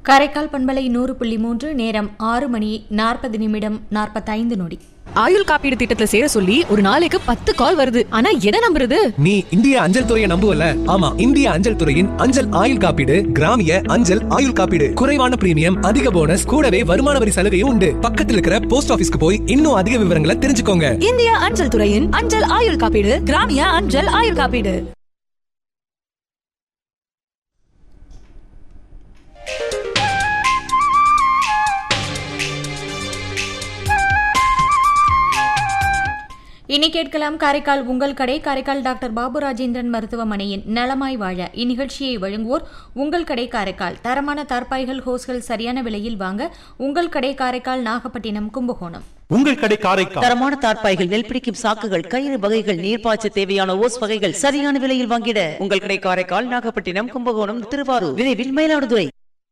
காரைக்கால் பண்பலை நூறு புள்ளி மூன்று நேரம் ஆறு மணி நாற்பது நிமிடம் நாற்பத்தைந்து நொடி ஆயுள் காப்பீடு திட்டத்துல சேர சொல்லி ஒரு நாளைக்கு பத்து கால் வருது ஆனா எதை நம்புறது நீ இந்திய அஞ்சல் துறையை நம்புவல ஆமா இந்திய அஞ்சல் துறையின் அஞ்சல் ஆயுள் காப்பீடு கிராமிய அஞ்சல் ஆயுள் காப்பீடு குறைவான பிரீமியம் அதிக போனஸ் கூடவே வருமான வரி சலுகையும் உண்டு பக்கத்துல இருக்கிற போஸ்ட் ஆபீஸ்க்கு போய் இன்னும் அதிக விவரங்களை தெரிஞ்சுக்கோங்க இந்திய அஞ்சல் துறையின் அஞ்சல் ஆயுள் காப்பீடு கிராமிய அஞ்சல் ஆயுள் காப்பீடு இனி கேட்கலாம் காரைக்கால் உங்கள் கடை காரைக்கால் டாக்டர் பாபு ராஜேந்திரன் மருத்துவமனையின் நலமாய் வாழ இந்நிகழ்ச்சியை வழங்குவோர் உங்கள் கடை காரைக்கால் தரமான தார்பாய்கள் ஹோஸ்கள் சரியான விலையில் வாங்க உங்கள் கடை காரைக்கால் நாகப்பட்டினம் கும்பகோணம் உங்கள் கடை காரைக்கால் தரமான தார்ப்பாய்கள் நெல் பிடிக்கும் சாக்குகள் கயிறு வகைகள் நீர்ப்பாய்ச்ச தேவையான ஓஸ் வகைகள் சரியான விலையில் வாங்கிட உங்கள் கடை காரைக்கால் நாகப்பட்டினம் கும்பகோணம் திருவாரூர் விரைவில் மயிலாடுதுறை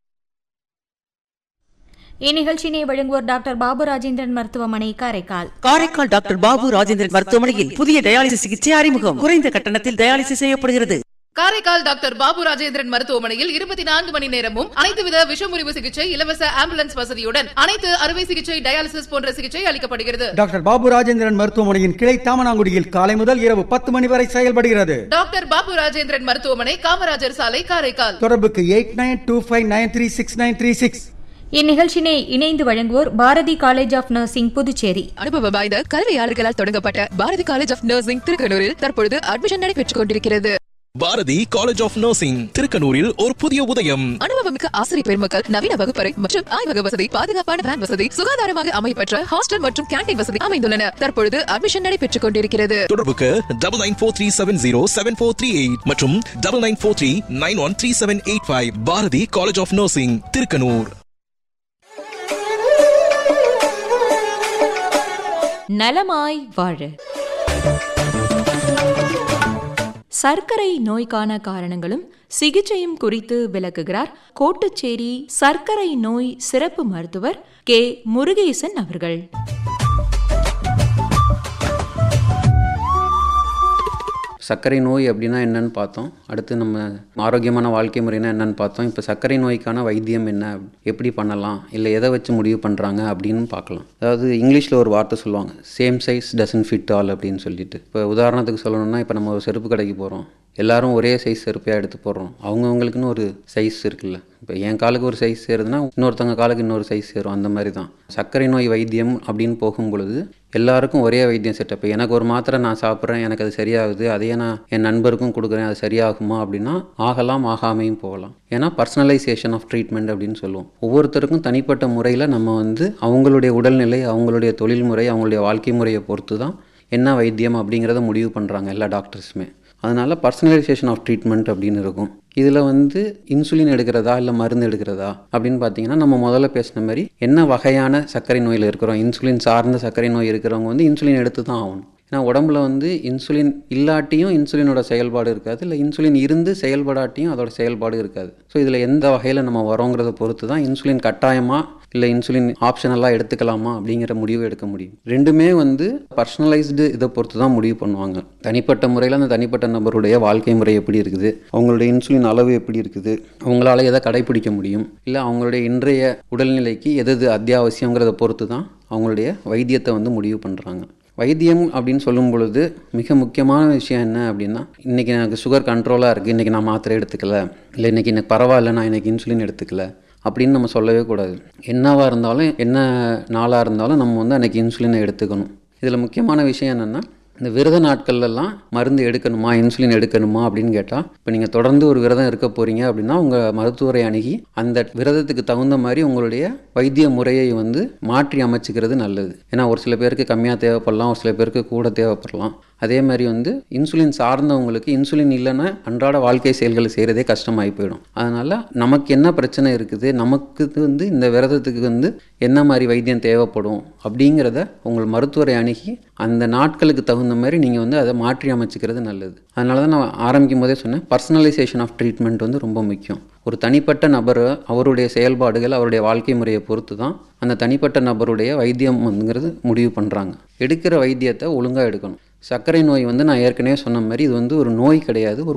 இந்நிகழ்ச்சியினை வழங்குவோர் டாக்டர் பாபு ராஜேந்திரன் மருத்துவமனை காரைக்கால் காரைக்கால் டாக்டர் பாபு ராஜேந்திரன் மருத்துவமனையில் புதிய டயாலிசிஸ் சிகிச்சை அறிமுகம் குறைந்த கட்டணத்தில் டயாலிசிஸ் செய்யப்படுகிறது காரைக்கால் டாக்டர் பாபு ராஜேந்திரன் மருத்துவமனையில் இருபத்தி நான்கு மணி நேரமும் அனைத்து வித விஷமுறிவு சிகிச்சை இலவச ஆம்புலன்ஸ் வசதியுடன் அனைத்து அறுவை சிகிச்சை டயாலிசிஸ் போன்ற சிகிச்சை அளிக்கப்படுகிறது டாக்டர் பாபு ராஜேந்திரன் மருத்துவமனையின் கிளை தாமனாங்குடியில் காலை முதல் இரவு பத்து மணி வரை செயல்படுகிறது டாக்டர் பாபு ராஜேந்திரன் மருத்துவமனை காமராஜர் சாலை காரைக்கால் தொடர்புக்கு eight nine two five nine three six nine three six இந்நிகழ்ச்சியினை இணைந்து வழங்குவோர் Bharathi college of nursing Puducherry அனுபவ வாய்ந்த கல்வியாளர்களால் தொடங்கப்பட்ட பாரதி காலேஜ் ஆஃப் நர்சிங் திருக்கனூரில் தற்பொழுது அட்மிஷன் நடைபெற்றுக் கொண்டிருக்கிறது பாரதி காலேஜ் ஆஃப் நர்சிங் திருக்கனூரில் ஒரு புதிய உதயம் அனுபவமிக்க ஆசிரியர் பெருமக்கள் நவீன வகுப்பறை மற்றும் ஆய்வக வசதி பாதுகாப்பான வேன் வசதி சுகாதாரமாக அமைப்பற்ற ஹாஸ்டல் மற்றும் கேண்டீன் வசதி அமைந்துள்ளன தற்பொழுது அட்மிஷன் நடைபெற்றுக் கொண்டிருக்கிறது தொடர்புக்கு double nine four three seven zero seven four three eight மற்றும் double nine four three nine one three seven eight five Bharathi college of nursing Thirukkanur நலமாய் வாழ சர்க்கரை நோய்க்கான காரணங்களும் சிகிச்சையும் குறித்து விளக்குகிறார் கோட்டுச்சேரி சர்க்கரை நோய் சிறப்பு மருத்துவர் கே முருகேசன் அவர்கள் சர்க்கரை நோய் அப்படின்னா என்னன்னு பார்த்தோம் அடுத்து நம்ம ஆரோக்கியமான வாழ்க்கை முறைனா என்னன்னு பார்த்தோம் இப்போ சர்க்கரை நோய்க்கான வைத்தியம் என்ன எப்படி பண்ணலாம் இல்லை எதை வச்சு முடிவு பண்ணுறாங்க அப்படின்னு பார்க்கலாம் அதாவது இங்கிலீஷில் ஒரு வார்த்தை சொல்லுவாங்க same size dozen fit all அப்படின்னு சொல்லிட்டு இப்போ உதாரணத்துக்கு சொல்லணும்னா இப்போ நம்ம ஒரு செருப்பு கடைக்கு போகிறோம் எல்லாரும் ஒரே சைஸ் செருப்பையாக எடுத்து போடுறோம் அவங்கவுங்களுக்குன்னு ஒரு சைஸ் இருக்குல்ல இப்போ என் காலுக்கு ஒரு சைஸ் சேருதுன்னா இன்னொருத்தவங்க காலுக்கு இன்னொரு சைஸ் சேரும் அந்த மாதிரி தான் சர்க்கரை நோய் வைத்தியம் அப்படின்னு போகும் பொழுது எல்லாருக்கும் ஒரே வைத்தியம் செட் இப்போ எனக்கு ஒரு மாத்திரை நான் சாப்பிட்றேன் எனக்கு அது சரியாகுது அதையே நான் என் நண்பருக்கும் கொடுக்குறேன் அது சரியாகுமா அப்படின்னா ஆகலாம் ஆகாமையும் போகலாம் ஏன்னா பர்சனலைசேஷன் ஆஃப் ட்ரீட்மெண்ட் அப்படின்னு சொல்லுவோம் ஒவ்வொருத்தருக்கும் தனிப்பட்ட முறையில் நம்ம வந்து அவங்களுடைய உடல்நிலை அவங்களுடைய தொழில்முறை அவங்களுடைய வாழ்க்கை முறையை பொறுத்து தான் என்ன வைத்தியம் அப்படிங்கிறத முடிவு பண்ணுறாங்க எல்லா டாக்டர்ஸுமே அதனால் பர்சனலைசேஷன் ஆஃப் ட்ரீட்மெண்ட் அப்படின்னு இருக்கும் இதில் வந்து இன்சுலின் எடுக்கிறதா இல்லை மருந்து எடுக்கிறதா அப்படின்னு பார்த்தீங்கன்னா நம்ம முதல்ல பேசின மாதிரி என்ன வகையான சர்க்கரை நோயில் இருக்கிறோம் இன்சுலின் சார்ந்த சர்க்கரை நோய் இருக்கிறவங்க வந்து இன்சுலின் எடுத்து தான் ஆகணும் ஏன்னா உடம்புல வந்து இன்சுலின் இல்லாட்டியும் இன்சுலினோட செயல்பாடு இருக்காது இல்லை இன்சுலின் இருந்து செயல்படாட்டியும் அதோட செயல்பாடு இருக்காது ஸோ இதில் எந்த வகையில் நம்ம வரோங்கிறத பொறுத்து தான் இன்சுலின் கட்டாயமாக இல்லை இன்சுலின் ஆப்ஷனலாக எடுத்துக்கலாமா அப்படிங்கிற முடிவு எடுக்க முடியும் ரெண்டுமே வந்து பர்சனலைஸ்டு இதை பொறுத்து தான் முடிவு பண்ணுவாங்க தனிப்பட்ட முறையில் அந்த தனிப்பட்ட நபருடைய வாழ்க்கை முறை எப்படி இருக்குது அவங்களுடைய இன்சுலின் அளவு எப்படி இருக்குது அவங்களால எதை கடைபிடிக்க முடியும் இல்லை அவங்களுடைய இன்றைய உடல்நிலைக்கு எது எது அத்தியாவசியங்கிறத பொறுத்து தான் அவங்களுடைய வைத்தியத்தை வந்து முடிவு பண்ணுறாங்க வைத்தியம் அப்படின்னு சொல்லும் பொழுது மிக முக்கியமான விஷயம் என்ன அப்படின்னா இன்றைக்கி எனக்கு சுகர் கண்ட்ரோலாக இருக்குது இன்றைக்கி நான் மாத்திரை எடுத்துக்கல இல்லை இன்றைக்கி எனக்கு பரவாயில்ல நான் இன்றைக்கி இன்சுலின் எடுத்துக்கல அப்படின்னு நம்ம சொல்லவே கூடாது என்னவாக இருந்தாலும் என்ன நாளாக இருந்தாலும் நம்ம வந்து அன்றைக்கி இன்சுலினை எடுத்துக்கணும் இதில் முக்கியமான விஷயம் என்னென்னா இந்த விரத நாட்கள்லாம் மருந்து எடுக்கணுமா இன்சுலின் எடுக்கணுமா அப்படின்னு கேட்டால் இப்போ நீங்கள் தொடர்ந்து ஒரு விரதம் இருக்க போகிறீங்க அப்படின்னா உங்கள் மருத்துவரை அணுகி அந்த விரதத்துக்கு தகுந்த மாதிரி உங்களுடைய வைத்திய முறையை வந்து மாற்றி அமைச்சிக்கிறது நல்லது ஏன்னா ஒரு சில பேருக்கு கம்மியாக தேவைப்படலாம் ஒரு சில பேருக்கு கூட தேவைப்படலாம் அதே மாதிரி வந்து இன்சுலின் சார்ந்தவங்களுக்கு இன்சுலின் இல்லைன்னா அன்றாட வாழ்க்கை செயல்களை செய்கிறதே கஷ்டமாகி போயிடும் அதனால் நமக்கு என்ன பிரச்சனை இருக்குது நமக்கு வந்து இந்த விரதத்துக்கு வந்து என்ன மாதிரி வைத்தியம் தேவைப்படும் அப்படிங்கிறத உங்கள் மருத்துவரை அணுகி அந்த நாட்களுக்கு தகுந்த மாதிரி நீங்கள் வந்து அதை மாற்றி அமைச்சிக்கிறது நல்லது அதனால தான் நான் ஆரம்பிக்கும் போதே சொன்னேன் பர்சனலைசேஷன் ஆஃப் ட்ரீட்மெண்ட் வந்து ரொம்ப முக்கியம் ஒரு தனிப்பட்ட நபர் அவருடைய செயல்பாடுகள் அவருடைய வாழ்க்கை முறையை பொறுத்து தான் அந்த தனிப்பட்ட நபருடைய வைத்தியம்ங்கிறது முடிவு பண்ணுறாங்க எடுக்கிற வைத்தியத்தை ஒழுங்காக எடுக்கணும் சர்க்கரை நோய் வந்து நான் ஏற்கனவே சொன்ன மாதிரி இது வந்து ஒரு நோய் கிடையாது ஒரு